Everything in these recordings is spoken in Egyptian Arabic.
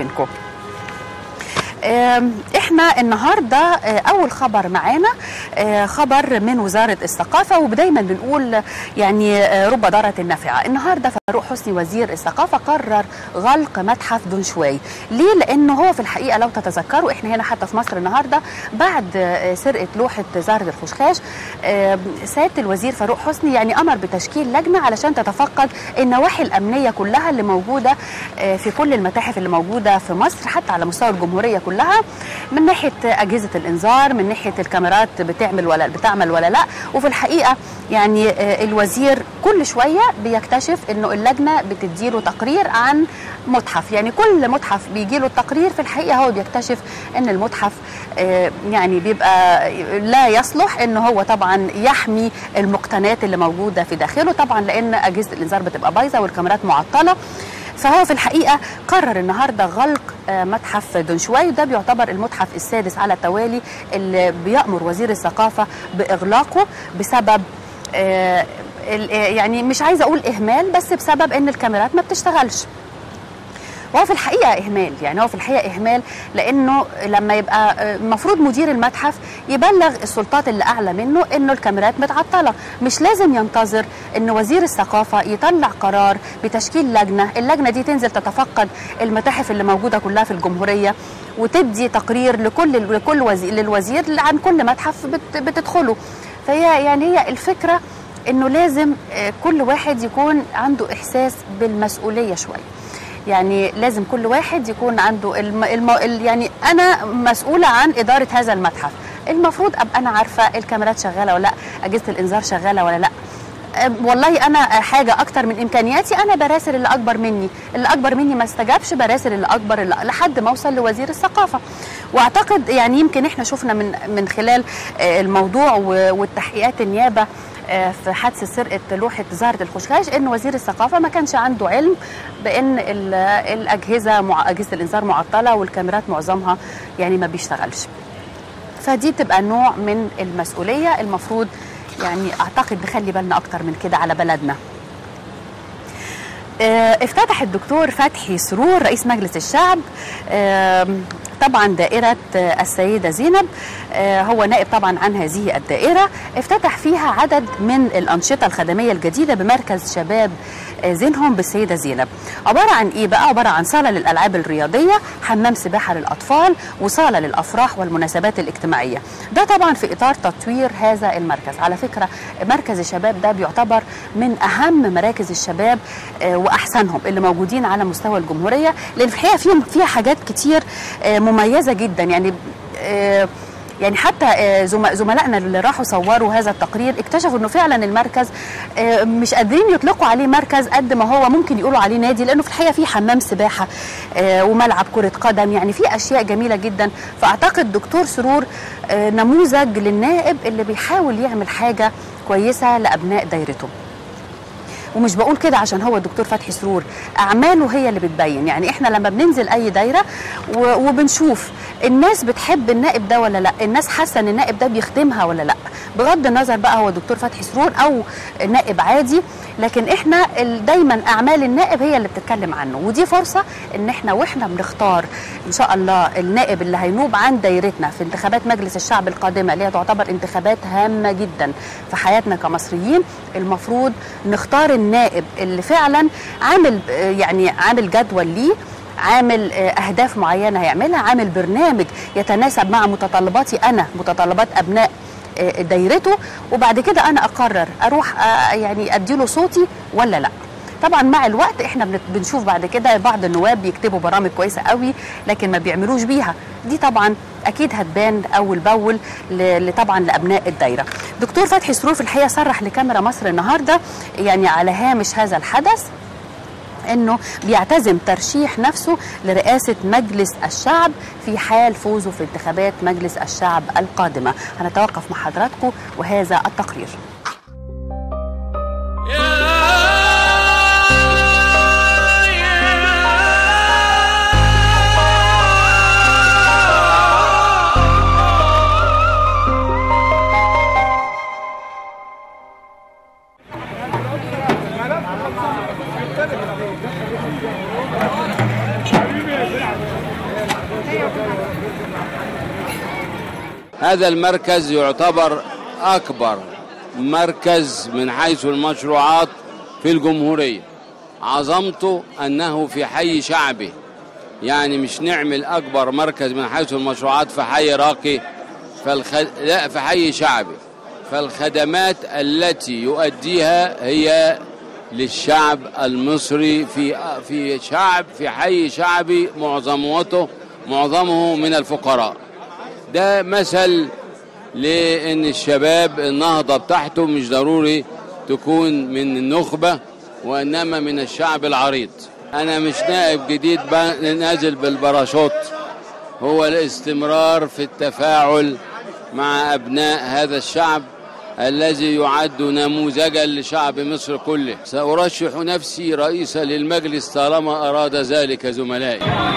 بينكم آم، احنا النهارده آه، اول خبر معانا آه، خبر من وزاره الثقافه ودايما بنقول يعني آه، رب ضاره نافعه النهارده فاروق حسني وزير الثقافه قرر غلق متحف دونشواي ليه لانه هو في الحقيقه لو تتذكروا احنا هنا حتى في مصر النهارده بعد آه، سرقه لوحه زهره الخشخاش آه، سياده الوزير فاروق حسني يعني امر بتشكيل لجنه علشان تتفقد النواحي الامنيه كلها اللي موجوده آه، في كل المتاحف اللي موجوده في مصر حتى على مستوى الجمهوريه كلها من ناحيه اجهزه الانذار من ناحيه الكاميرات بتعمل ولا بتعمل ولا لا وفي الحقيقه يعني آه، الوزير كل شويه بيكتشف انه اللجنه بتديله تقرير عن متحف يعني كل متحف بيجي له التقرير في الحقيقه هو بيكتشف ان المتحف آه، يعني بيبقى لا يصلح ان هو طبعا يحمي المقتنيات اللي موجوده في داخله طبعا لان اجهزه الانذار بتبقى بايظه والكاميرات معطله فهو في الحقيقه قرر النهارده غلق آه، متحف دونشواي وده بيعتبر المتحف السادس على التوالي اللي بيامر وزير الثقافه باغلاقه بسبب آه، ال- آه، يعني مش عايزه اقول اهمال بس بسبب ان الكاميرات ما بتشتغلش وهو في الحقيقه اهمال يعني هو في الحقيقه اهمال لانه لما يبقى آه، المفروض مدير المتحف يبلغ السلطات اللي اعلى منه انه الكاميرات متعطله مش لازم ينتظر ان وزير الثقافه يطلع قرار بتشكيل لجنه اللجنه دي تنزل تتفقد المتاحف اللي موجوده كلها في الجمهوريه وتدي تقرير لكل لكل وزير للوزير عن كل متحف بت- بتدخله فهي يعني هي الفكره انه لازم آه، كل واحد يكون عنده احساس بالمسؤوليه شويه يعني لازم كل واحد يكون عنده الم... الم... ال- يعني انا مسؤوله عن اداره هذا المتحف المفروض ابقى انا عارفه الكاميرات شغاله ولا لا اجهزه الانذار شغاله ولا لا أم، والله انا حاجه اكتر من امكانياتي انا براسل اللي اكبر مني اللي اكبر مني ما استجابش براسل اللي اكبر اللي لحد ما اوصل لوزير الثقافه واعتقد يعني يمكن احنا شفنا من من خلال آه، الموضوع و- والتحقيقات النيابه آه، في حادثه سرقه لوحه زهره الخشخاش ان وزير الثقافه ما كانش عنده علم بان ال- الاجهزه مع اجهزه الانذار معطله والكاميرات معظمها يعني ما بيشتغلش فدي بتبقى نوع من المسؤوليه المفروض يعني اعتقد نخلي بالنا اكتر من كده على بلدنا آه، افتتح الدكتور فتحي سرور رئيس مجلس الشعب آم، طبعا دائرة آه، السيدة زينب آه، هو نائب طبعا عن هذه الدائرة افتتح فيها عدد من الأنشطة الخدمية الجديدة بمركز شباب آه، زينهم بالسيدة زينب عبارة عن إيه بقى عبارة عن صالة للألعاب الرياضية حمام سباحة للأطفال وصالة للأفراح والمناسبات الاجتماعية ده طبعا في إطار تطوير هذا المركز على فكرة مركز الشباب ده بيعتبر من أهم مراكز الشباب آه، وأحسنهم اللي موجودين على مستوى الجمهورية لأن في الحقيقة فيهم فيها حاجات كتير آه، مميزة جدا يعني آه، يعني حتى آه، زم- زملائنا اللي راحوا صوروا هذا التقرير اكتشفوا انه فعلا المركز آه، مش قادرين يطلقوا عليه مركز قد ما هو ممكن يقولوا عليه نادي لانه في الحقيقه في حمام سباحه آه، وملعب كره قدم يعني في اشياء جميله جدا فاعتقد دكتور سرور آه، نموذج للنائب اللي بيحاول يعمل حاجه كويسه لابناء دايرته ومش بقول كده عشان هو الدكتور فتحي سرور اعماله هي اللي بتبين يعني احنا لما بننزل اي دايره و- وبنشوف الناس بتحب النائب ده ولا لا الناس حاسه ان النائب ده بيخدمها ولا لا بغض النظر بقى هو دكتور فتحي سرور او نائب عادي لكن احنا ال- دايما اعمال النائب هي اللي بتتكلم عنه ودي فرصه ان احنا واحنا بنختار ان شاء الله النائب اللي هينوب عن دايرتنا في انتخابات مجلس الشعب القادمه اللي هي تعتبر انتخابات هامه جدا في حياتنا كمصريين المفروض نختار النائب اللي فعلا عامل آه، يعني عامل جدول ليه عامل آه، اهداف معينه هيعملها عامل برنامج يتناسب مع متطلباتي انا متطلبات ابناء آه، دايرته وبعد كده انا اقرر اروح آه، يعني اديله صوتي ولا لا طبعا مع الوقت احنا بنت- بنشوف بعد كده بعض النواب بيكتبوا برامج كويسه قوي لكن ما بيعملوش بيها دي طبعا اكيد هتبان اول باول ل- ل- طبعا لابناء الدايره دكتور فتحي سرور في الحقيقه صرح لكاميرا مصر النهارده يعني على هامش هذا الحدث انه بيعتزم ترشيح نفسه لرئاسه مجلس الشعب في حال فوزه في انتخابات مجلس الشعب القادمه هنتوقف مع حضراتكم وهذا التقرير حبيبي يا سعد هذا المركز يعتبر أكبر مركز من حيث المشروعات في الجمهورية عظمته أنه في حي شعبي يعني مش نعمل أكبر مركز من حيث المشروعات في حي راقي فالخ... لا في حي شعبي فالخدمات التي يؤديها هي للشعب المصري في في شعب في حي شعبي معظمته معظمه من الفقراء ده مثل لان الشباب النهضه بتاعته مش ضروري تكون من النخبه وانما من الشعب العريض انا مش نائب جديد نازل بالباراشوت هو الاستمرار في التفاعل مع ابناء هذا الشعب الذي يعد نموذجا لشعب مصر كله سأرشح نفسي رئيسا للمجلس طالما أراد ذلك زملائي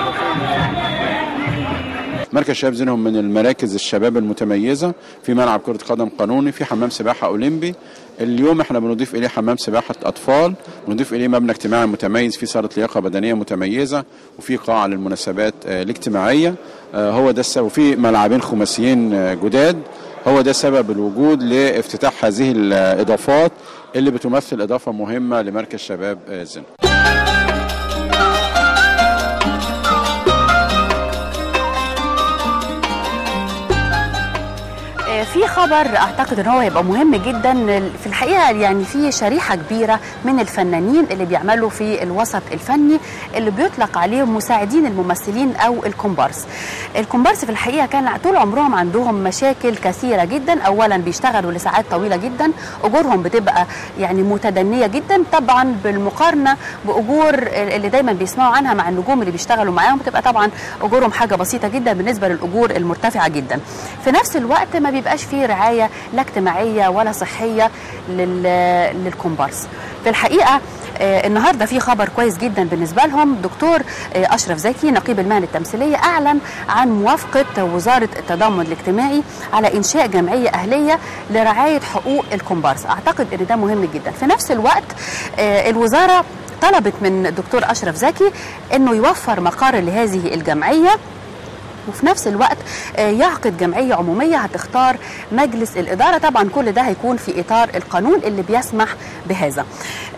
مركز شباب زينهم من المراكز الشباب المتميزة في ملعب كرة قدم قانوني في حمام سباحة أولمبي اليوم احنا بنضيف اليه حمام سباحه اطفال بنضيف اليه مبنى اجتماعي متميز فيه صاله لياقه بدنيه متميزه وفي قاعه للمناسبات الاجتماعيه هو ده السبب وفي ملعبين خماسيين جداد هو ده سبب الوجود لافتتاح هذه الاضافات اللي بتمثل اضافه مهمه لمركز شباب زين في خبر اعتقد ان هو هيبقى مهم جدا في الحقيقه يعني في شريحه كبيره من الفنانين اللي بيعملوا في الوسط الفني اللي بيطلق عليهم مساعدين الممثلين او الكومبارس. الكومبارس في الحقيقه كان طول عمرهم عندهم مشاكل كثيره جدا، اولا بيشتغلوا لساعات طويله جدا، اجورهم بتبقى يعني متدنيه جدا طبعا بالمقارنه باجور اللي دايما بيسمعوا عنها مع النجوم اللي بيشتغلوا معاهم بتبقى طبعا اجورهم حاجه بسيطه جدا بالنسبه للاجور المرتفعه جدا. في نفس الوقت ما بيبقاش في رعايه لا اجتماعيه ولا صحيه للكومبارس في الحقيقه آه النهارده في خبر كويس جدا بالنسبه لهم دكتور آه اشرف زكي نقيب المهن التمثيليه اعلن عن موافقه وزاره التضامن الاجتماعي على انشاء جمعيه اهليه لرعايه حقوق الكومبارس اعتقد ان ده مهم جدا في نفس الوقت آه الوزاره طلبت من الدكتور اشرف زكي انه يوفر مقر لهذه الجمعيه وفي نفس الوقت يعقد جمعية عمومية هتختار مجلس الإدارة طبعا كل ده هيكون في إطار القانون اللي بيسمح بهذا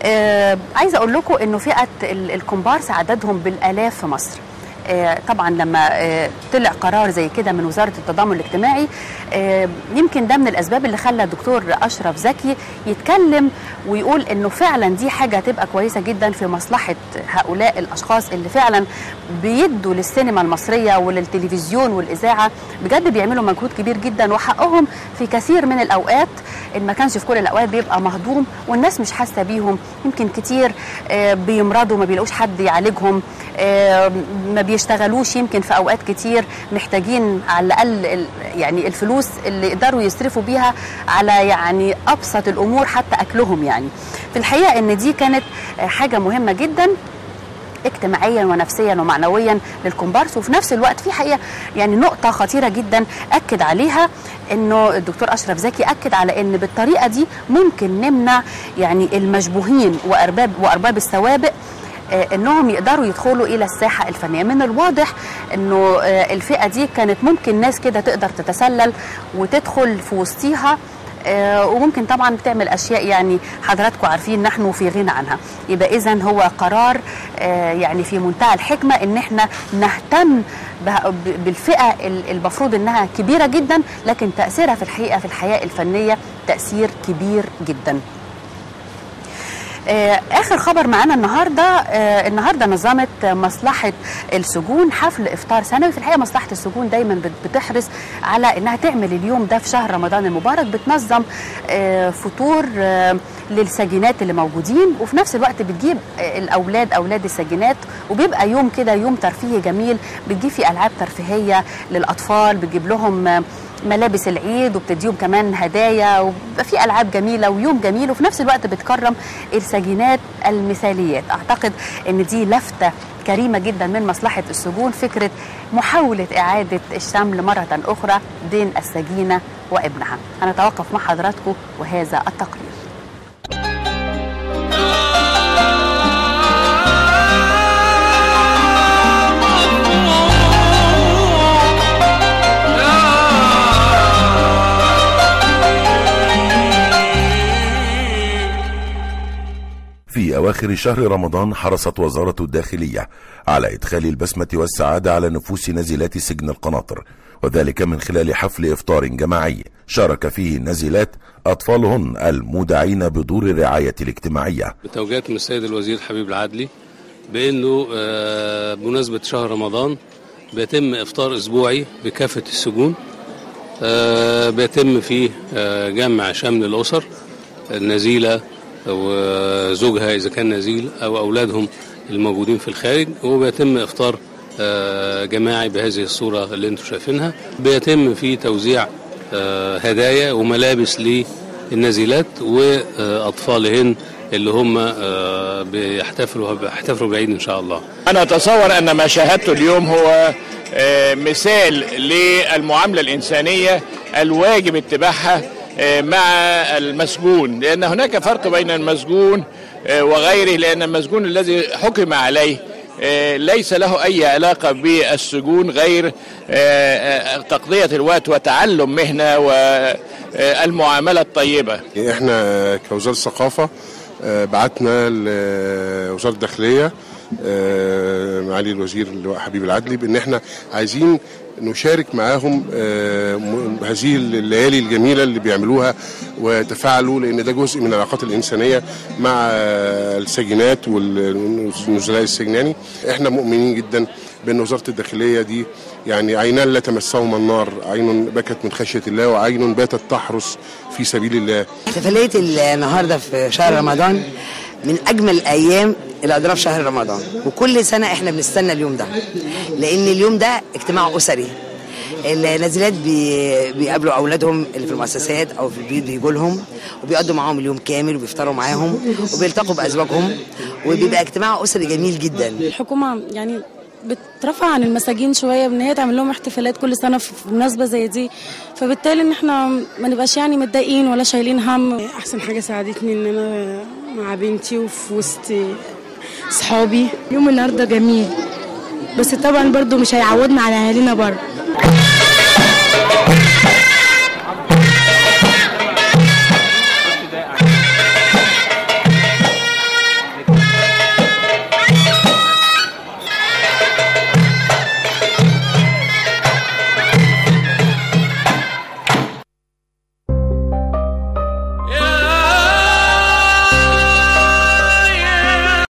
عايزة أقول لكم أنه فئة الكومبارس عددهم بالآلاف في مصر طبعا لما طلع قرار زي كده من وزاره التضامن الاجتماعي يمكن ده من الاسباب اللي خلى الدكتور اشرف زكي يتكلم ويقول انه فعلا دي حاجه هتبقى كويسه جدا في مصلحه هؤلاء الاشخاص اللي فعلا بيدوا للسينما المصريه وللتلفزيون والاذاعه بجد بيعملوا مجهود كبير جدا وحقهم في كثير من الاوقات ان ما كانش في كل الاوقات بيبقى مهضوم والناس مش حاسه بيهم يمكن كتير بيمرضوا ما بيلاقوش حد يعالجهم ما بيشتغلوش يمكن في اوقات كتير محتاجين على الاقل يعني الفلوس اللي يقدروا يصرفوا بيها على يعني ابسط الامور حتى اكلهم يعني في الحقيقه ان دي كانت حاجه مهمه جدا اجتماعيا ونفسيا ومعنويا للكومبارس وفي نفس الوقت في حقيقه يعني نقطه خطيره جدا اكد عليها انه الدكتور اشرف زكي اكد على ان بالطريقه دي ممكن نمنع يعني المشبوهين وارباب وارباب السوابق انهم يقدروا يدخلوا الى الساحه الفنيه من الواضح انه الفئه دي كانت ممكن ناس كده تقدر تتسلل وتدخل في وسطيها وممكن طبعا بتعمل اشياء يعني حضراتكم عارفين نحن في غنى عنها يبقى اذا هو قرار يعني في منتهى الحكمه ان احنا نهتم بالفئه المفروض انها كبيره جدا لكن تاثيرها في الحقيقه في الحياه الفنيه تاثير كبير جدا اخر خبر معانا النهارده آه النهارده نظمت مصلحه السجون حفل افطار سنوي في الحقيقه مصلحه السجون دايما بتحرص على انها تعمل اليوم ده في شهر رمضان المبارك بتنظم آه فطور آه للسجينات اللي موجودين وفي نفس الوقت بتجيب الاولاد اولاد السجينات وبيبقى يوم كده يوم ترفيهي جميل بتجيب فيه العاب ترفيهيه للاطفال بتجيب لهم ملابس العيد وبتديهم كمان هدايا وبيبقى في العاب جميله ويوم جميل وفي نفس الوقت بتكرم السجينات المثاليات اعتقد ان دي لفته كريمه جدا من مصلحه السجون فكره محاوله اعاده الشمل مره اخرى بين السجينه وابنها هنتوقف مع حضراتكم وهذا التقرير أواخر شهر رمضان حرصت وزارة الداخلية على إدخال البسمة والسعادة على نفوس نازلات سجن القناطر وذلك من خلال حفل إفطار جماعي شارك فيه النازلات أطفالهن المودعين بدور الرعاية الاجتماعية بتوجيهات من السيد الوزير حبيب العدلي بانه آه، بمناسبه شهر رمضان بيتم افطار اسبوعي بكافه السجون آه، بيتم فيه آه، جمع شمل الاسر النزيله وزوجها اذا كان نزيل او اولادهم الموجودين في الخارج وبيتم افطار آه، جماعي بهذه الصوره اللي انتم شايفينها بيتم فيه توزيع آه، هدايا وملابس للنازلات واطفالهن اللي هم آه، بيحتفلوا بيحتفلوا بعيد ان شاء الله أنا أتصور أن ما شاهدته اليوم هو آه، مثال للمعاملة الإنسانية الواجب اتباعها آه، مع المسجون لأن هناك فرق بين المسجون آه، وغيره لأن المسجون الذي حكم عليه آه، ليس له أي علاقة بالسجون غير آه، آه، تقضية الوقت وتعلم مهنة والمعاملة الطيبة احنا كوزاره الثقافه آه، بعتنا لوزاره الداخليه آه، معالي الوزير اللواء حبيب العدلي بان احنا عايزين نشارك معاهم آه، م- هذه الليالي الجميله اللي بيعملوها ويتفاعلوا لان ده جزء من العلاقات الانسانيه مع آه، السجينات والنزلاء السجناني احنا مؤمنين جدا بان وزاره الداخليه دي يعني عينان لا تمسهما النار عين بكت من خشيه الله وعين باتت تحرس في سبيل الله احتفالية النهاردة في شهر رمضان من أجمل الأيام اللي قضيناها في شهر رمضان وكل سنة احنا بنستنى اليوم ده لأن اليوم ده اجتماع أسري النازلات بي... بيقابلوا أولادهم اللي في المؤسسات أو في البيوت بيجوا لهم وبيقضوا معاهم اليوم كامل وبيفطروا معاهم وبيلتقوا بأزواجهم وبيبقى اجتماع أسري جميل جدا الحكومة يعني بترفع عن المساجين شوية بان هي تعمل لهم احتفالات كل سنة في في مناسبة زي دي فبالتالي ان احنا ما نبقاش يعني متضايقين ولا شايلين هم احسن حاجه ساعدتني ان انا مع بنتي وفي وسط صحابي يوم النهارده جميل بس طبعا برضو مش هيعودنا على اهالينا بره